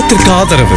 இவ்வங்கத்திற்கு ஆதரவு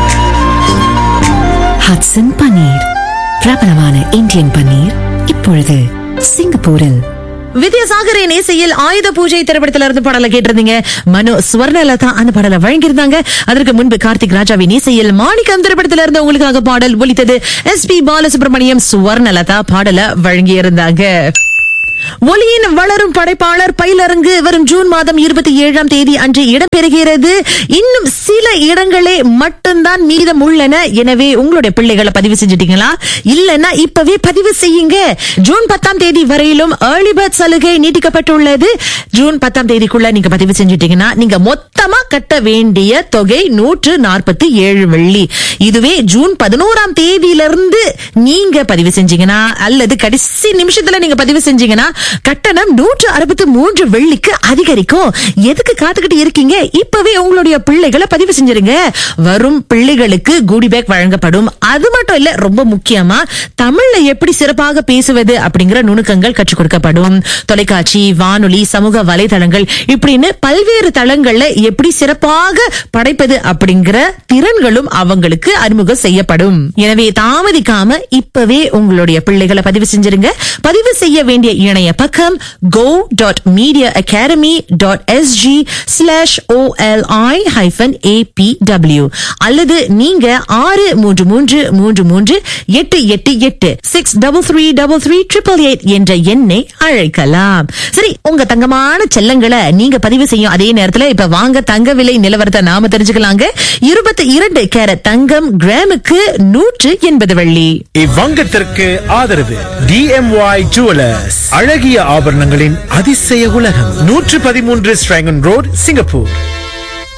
ஹட்சன் பன்னீர் பிரபலமான இந்தியன் பன்னீர் இப்பொழுது சிங்கப்பூரில் வித்யாசாகரின் இசையில் ஆயுத பூஜை திரைப்படத்துல இருந்து பாடல கேட்டிருந்தீங்க மனு ஸ்வர்ணலதா அந்த பாடலை வழங்கியிருந்தாங்க அதற்கு முன்பு கார்த்திக் ராஜாவின் இசையில் மாணிக்கம் திரைப்படத்துல இருந்து உங்களுக்காக பாடல் ஒலித்தது எஸ் பி பாலசுப்ரமணியம் சுவர்ணலதா பாடல வழங்கியிருந்தாங்க ஒலியின் வளரும் படைப்பாளர் பயிலரங்கு வரும் ஜூன் மாதம் இருபத்தி ஏழாம் தேதி அன்று இடம்பெறுகிறது இன்னும் சில இடங்களே மட்டும்தான் மீதம் உள்ளன எனவே உங்களுடைய பிள்ளைகளை பதிவு செஞ்சுட்டீங்களா இல்லன்னா இப்பவே பதிவு செய்யுங்க ஜூன் பத்தாம் தேதி வரையிலும் ஏர்லி பேர்ட் சலுகை நீட்டிக்கப்பட்டுள்ளது ஜூன் பத்தாம் தேதிக்குள்ள நீங்க பதிவு செஞ்சுட்டீங்கன்னா நீங்க மொத்தமா கட்ட வேண்டிய தொகை நூற்று நாற்பத்தி ஏழு வெள்ளி இதுவே ஜூன் பதினோராம் தேதியிலிருந்து நீங்க பதிவு செஞ்சீங்கன்னா அல்லது கடைசி நிமிஷத்துல நீங்க பதிவு செஞ்சீங்கன்னா கட்டணம் நூற்று அறுபத்தி மூன்று வெள்ளிக்கு அதிகரிக்கும் எதுக்கு காத்துக்கிட்டு இருக்கீங்க இப்பவே உங்களுடைய பிள்ளைகளை பதிவு செஞ்சிருங்க வரும் பிள்ளைகளுக்கு கூடி பேக் வழங்கப்படும் அது மட்டும் இல்ல ரொம்ப முக்கியமா தமிழ்ல எப்படி சிறப்பாக பேசுவது அப்படிங்கிற நுணுக்கங்கள் கற்றுக் கொடுக்கப்படும் தொலைக்காட்சி வானொலி சமூக வலைதளங்கள் இப்படின்னு பல்வேறு தளங்கள்ல எப்படி சிறப்பாக படைப்பது அப்படிங்கிற திறன்களும் அவங்களுக்கு அறிமுகம் செய்யப்படும் எனவே தாமதிக்காம இப்பவே உங்களுடைய பிள்ளைகளை பதிவு செஞ்சிருங்க பதிவு செய்ய வேண்டிய இணைய பக்கம் go dot media academy dot SG slash OLI hyphen ABW அல்லது நீங்க ஆறு மூன்று மூன்று மூன்று மூன்று எட்டு எட்டு எட்டு six double three double three triple eight என்ற எண்ணை அழைக்கலாம் சரி உங்க தங்கமான செல்லங்களை நீங்க பதிவு செய்யும் அதே நேரத்துல இப்ப வாங்க தங்க விலை நிலவரத்தை நாம தெரிஞ்சுக்கலாங்க இருபத்தி இரண்டு கேரட் தங்கம் கிராமுக்கு நூற்று எண்பது வெள்ளி இவ்வங்கத்திற்கு ஆதரவு டிஎம்ஒய் ஜுவலர்ஸ் அழகிய ஆபரணங்களின் அதிசய உலகம் நூற்று பதிமூன்று ஸ்ட்ராங்கன் ரோட் சிங்கப்பூர்